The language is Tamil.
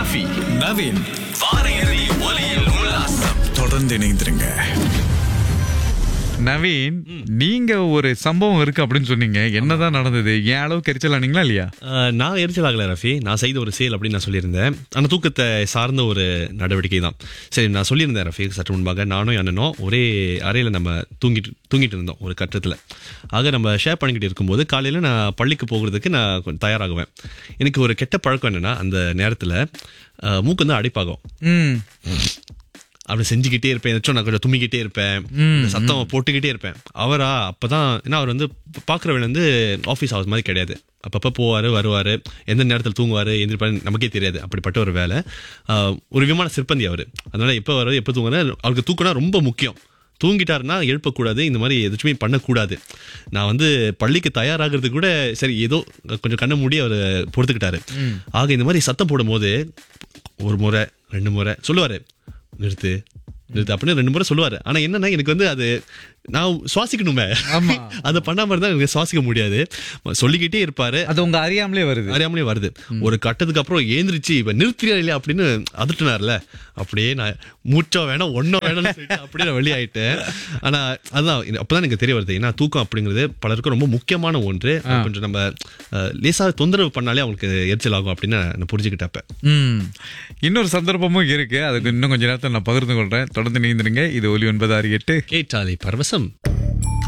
ரஃபி நவீன் வார இறுதி ஒலியில் உல்லாசம் தொடர்ந்து இணைந்திருங்க நவீன் நீங்க ஒரு சம்பவம் இருக்கு அப்படின்னு சொன்னீங்க என்னதான் நடந்தது என் அளவுக்கு எரிச்சலானீங்களா இல்லையா ஆஹ் நான் எரிச்சல் ஆகல ரஃபி நான் செய்த ஒரு செயல் அப்படின்னு நான் சொல்லியிருந்தேன் அந்த தூக்கத்தை சார்ந்த ஒரு நடவடிக்கை தான் சரி நான் சொல்லியிருந்தேன் ரஃபி சற்று முன்பாக நானும் என் அண்ணனும் ஒரே அறையில் நம்ம தூங்கிட்டு தூங்கிட்டு இருந்தோம் ஒரு கட்டத்தில் ஆக நம்ம ஷேர் பண்ணிக்கிட்டு இருக்கும்போது காலையில் நான் பள்ளிக்கு போகிறதுக்கு நான் கொஞ்சம் தயாராகுவேன் எனக்கு ஒரு கெட்ட பழக்கம் என்னன்னா அந்த நேரத்தில் மூக்கு வந்து அடைப்பாகும் ம் அப்படி செஞ்சுக்கிட்டே இருப்பேன் ஏதாச்சும் நான் கொஞ்சம் தும்மிக்கிட்டே இருப்பேன் இந்த சத்தம் போட்டுக்கிட்டே இருப்பேன் அவரா அப்பதான் ஏன்னா அவர் வந்து பார்க்குறவன் வந்து ஆஃபீஸ் ஹவர்ஸ் மாதிரி கிடையாது அப்பப்போ போவார் வருவார் எந்த நேரத்தில் தூங்குவார் எந்திரிப்பாரு நமக்கே தெரியாது அப்படிப்பட்ட ஒரு வேலை ஆஹ் ஒரு விமான சிற்பந்தி அவர் அதனால எப்போ வர்றது எப்போ தூங்குறது அவருக்கு தூக்கினா ரொம்ப முக்கியம் தூங்கிட்டாருன்னா எழுப்பக்கூடாது இந்த மாதிரி எதுவுமே பண்ணக்கூடாது நான் வந்து பள்ளிக்கு தயாராகிறதுக்கு கூட சரி ஏதோ கொஞ்சம் கண்ணை மூடி அவர் பொறுத்துக்கிட்டாரு ஆக இந்த மாதிரி சத்தம் போடும்போது ஒரு முறை ரெண்டு முறை சொல்லுவாரு நிறுத்து நிறுத்து அப்படின்னு ரெண்டு முறை சொல்லுவாரு ஆனா என்னன்னா எனக்கு வந்து அது நான் சுவாசிக்கணுமே ஆமா. அதை பண்ணாம இருந்தா எனக்கு சுவாசிக்க முடியாது சொல்லிக்கிட்டே இருப்பாரு அது உங்க அறியாமலே வருது அறியாமலே வருது ஒரு கட்டத்துக்கு அப்புறம் ஏந்திரிச்சு இப்ப நிறுத்தியா இல்லையா அப்படின்னு அதட்டுனார்ல அப்படியே நான் மூச்சா வேணாம் ஒன்னோ வேணும்னு சொல்லிட்டு அப்படியே நான் வெளியாயிட்டேன் ஆனா அதான் இது அப்பதான் எனக்கு தெரிய வருது ஏன்னா தூக்கம் அப்படிங்கிறது பலருக்கும் ரொம்ப முக்கியமான ஒன்று அது கொஞ்சம் நம்ம அஹ், லேசா தொந்தரவு பண்ணாலே அவங்களுக்கு எரிச்சல் ஆகும் அப்படின்னு நான் புரிஞ்சுக்கிட்டப்ப ம் இன்னொரு சந்தர்ப்பமும் இருக்கு அதுக்கு இன்னும் கொஞ்ச நேரத்தில் நான் பகிர்ந்து கொள்றேன் தொடர்ந்து நீந்திருங்க இது ஒலி ஒன்பது ஆறு எட்டு கேட்டாலே பரவசம்